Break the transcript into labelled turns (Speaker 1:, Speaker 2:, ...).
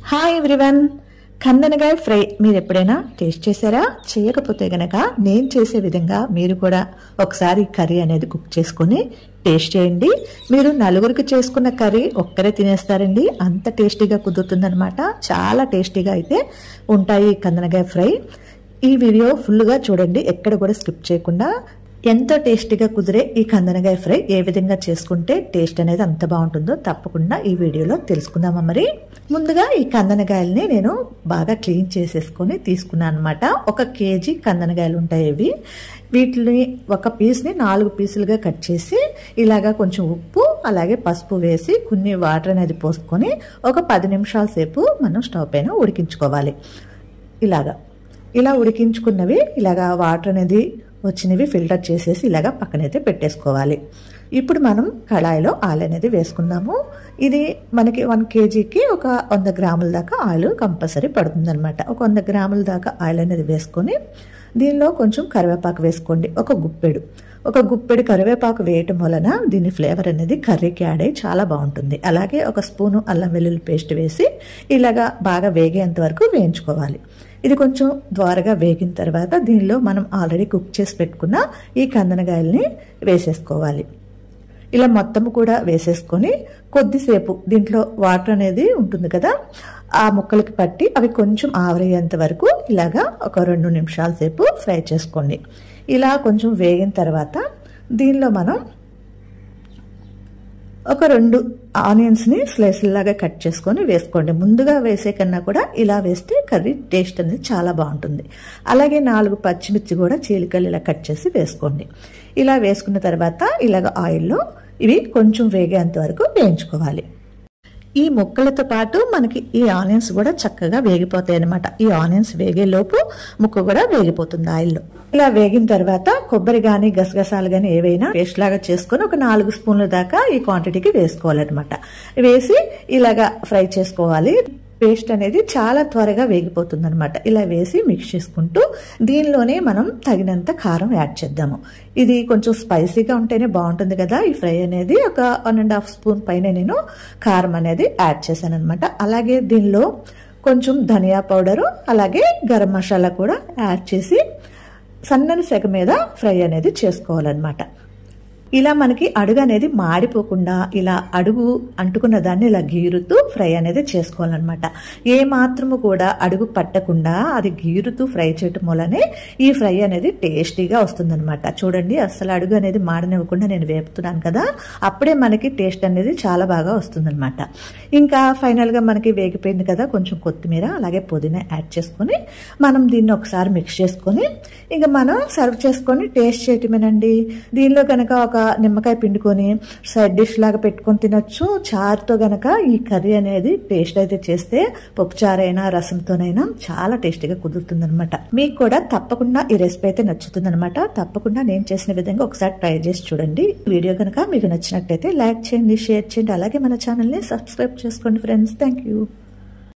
Speaker 1: hi everyone కందనగాయ fry మీరు ఎప్పుడైనా taste చేశారా చేయకపోతే గనక నేను చేసే విధంగా మీరు కూడా ఒకసారి కర్రీ అనేది కుక్ చేసుకొని టేస్ట్ చేయండి మీరు నలుగురికి చేసుకున్న కర్రీ ఒక్కరే తినేస్తారండి అంత టేస్టీగా కుదురుతుందనమాట చాలా టేస్టీగా అయితే ఉంటాయి ఈ కందనగాయ ఫ్రై ఈ వీడియో ఫుల్గా చూడండి ఎక్కడ కూడా స్కిప్ చేయకుండా ఎంతో టేస్టీగా కుదిరే ఈ కందనగాయ ఫ్రై ఏ విధంగా చేసుకుంటే టేస్ట్ అనేది అంత బాగుంటుందో తప్పకుండా ఈ వీడియోలో తెలుసుకుందామా మరి ముందుగా ఈ కందనగాయల్ని నేను బాగా క్లీన్ చేసేసుకొని తీసుకున్నాను అనమాట ఒక కేజీ కందనగాయలు ఉంటాయి ఇవి వీటిని ఒక పీస్ని నాలుగు పీసులుగా కట్ చేసి ఇలాగా కొంచెం ఉప్పు అలాగే పసుపు వేసి కొన్ని వాటర్ అనేది పోసుకొని ఒక పది నిమిషాల సేపు మనం స్టవ్ పైన ఉడికించుకోవాలి ఇలాగా ఇలా ఉడికించుకున్నవి ఇలాగా వాటర్ అనేది వచ్చినవి ఫిల్టర్ చేసేసి ఇలాగా పక్కనైతే పెట్టేసుకోవాలి ఇప్పుడు మనం కళాయిలో ఆయిల్ అనేది వేసుకుందాము ఇది మనకి వన్ కేజీకి ఒక వంద గ్రాముల దాకా ఆయిల్ కంపల్సరీ పడుతుంది అనమాట ఒక వంద గ్రాముల దాకా ఆయిల్ అనేది వేసుకొని దీనిలో కొంచెం కరివేపాకు వేసుకోండి ఒక గుప్పెడు ఒక గుప్పెడు కరివేపాకు వేయటం వలన దీని ఫ్లేవర్ అనేది కర్రీకి యాడ్ అయ్యి చాలా బాగుంటుంది అలాగే ఒక స్పూను అల్లం వెల్లుల్లి పేస్ట్ వేసి ఇలాగా బాగా వేగేంత వరకు వేయించుకోవాలి ఇది కొంచెం ద్వారగా వేగిన తర్వాత దీనిలో మనం ఆల్రెడీ కుక్ చేసి పెట్టుకున్న ఈ కందనగాయల్ని వేసేసుకోవాలి ఇలా మొత్తం కూడా వేసేసుకొని కొద్దిసేపు దీంట్లో వాటర్ అనేది ఉంటుంది కదా ఆ ముక్కలకి పట్టి అవి కొంచెం ఆవరయ్యేంత వరకు ఇలాగా ఒక రెండు నిమిషాల సేపు ఫ్రై చేసుకోండి ఇలా కొంచెం వేగిన తర్వాత దీనిలో మనం ఒక రెండు ఆనియన్స్ని స్లైస్లాగా కట్ చేసుకొని వేసుకోండి ముందుగా వేసే కన్నా కూడా ఇలా వేస్తే కర్రీ టేస్ట్ అనేది చాలా బాగుంటుంది అలాగే నాలుగు పచ్చిమిర్చి కూడా చీలికలు ఇలా కట్ చేసి వేసుకోండి ఇలా వేసుకున్న తర్వాత ఇలాగ ఆయిల్లో ఇవి కొంచెం వేగేంత వరకు వేయించుకోవాలి ఈ ముక్కలతో పాటు మనకి ఈ ఆనియన్స్ కూడా చక్కగా వేగిపోతాయి అనమాట ఈ ఆనియన్స్ వేగేలోపు ముక్క కూడా వేగిపోతుంది ఆయిల్లో ఇలా వేగిన తర్వాత కొబ్బరి గాని గసగసాలు గాని ఏవైనా పేస్ట్ లాగా చేసుకొని ఒక నాలుగు స్పూన్ల దాకా ఈ క్వాంటిటీకి వేసుకోవాలన్నమాట వేసి ఇలాగా ఫ్రై చేసుకోవాలి పేస్ట్ అనేది చాలా త్వరగా వేగిపోతుంది అనమాట ఇలా వేసి మిక్స్ చేసుకుంటూ దీనిలోనే మనం తగినంత కారం యాడ్ చేద్దాము ఇది కొంచెం స్పైసీగా ఉంటేనే బాగుంటుంది కదా ఈ ఫ్రై అనేది ఒక వన్ అండ్ హాఫ్ స్పూన్ పైన నేను కారం అనేది యాడ్ చేశాను అనమాట అలాగే దీనిలో కొంచెం ధనియా పౌడరు అలాగే గరం మసాలా కూడా యాడ్ చేసి సన్నని సెగ మీద ఫ్రై అనేది చేసుకోవాలన్నమాట ఇలా మనకి అడుగు అనేది మాడిపోకుండా ఇలా అడుగు అంటుకున్న దాన్ని ఇలా గీరుతూ ఫ్రై అనేది చేసుకోవాలన్నమాట ఏ మాత్రము కూడా అడుగు పట్టకుండా అది గీరుతూ ఫ్రై చేయటం వల్లనే ఈ ఫ్రై అనేది టేస్టీగా వస్తుందన్నమాట చూడండి అసలు అడుగు అనేది మాడనివ్వకుండా నేను వేపుతున్నాను కదా అప్పుడే మనకి టేస్ట్ అనేది చాలా బాగా వస్తుందన్నమాట ఇంకా ఫైనల్గా మనకి వేగిపోయింది కదా కొంచెం కొత్తిమీర అలాగే పుదీనా యాడ్ చేసుకొని మనం దీన్ని ఒకసారి మిక్స్ చేసుకొని ఇంకా మనం సర్వ్ చేసుకొని టేస్ట్ చేయటమేనండి దీనిలో కనుక ఒక నిమ్మకాయ పిండుకొని సైడ్ డిష్ లాగా పెట్టుకొని తినొచ్చు చారుతో గనక ఈ కర్రీ అనేది టేస్ట్ అయితే చేస్తే పప్పు చారైనా రసంతోనైనా చాలా టేస్టీగా కుదురుతుందనమాట మీకు కూడా తప్పకుండా ఈ రెసిపీ అయితే నచ్చుతుందనమాట తప్పకుండా నేను చేసిన విధంగా ఒకసారి ట్రై చేసి చూడండి వీడియో కనుక మీకు నచ్చినట్టయితే లైక్ చేయండి షేర్ చేయండి అలాగే మన ఛానల్ని సబ్స్క్రైబ్ చేసుకోండి ఫ్రెండ్స్ థ్యాంక్ యూ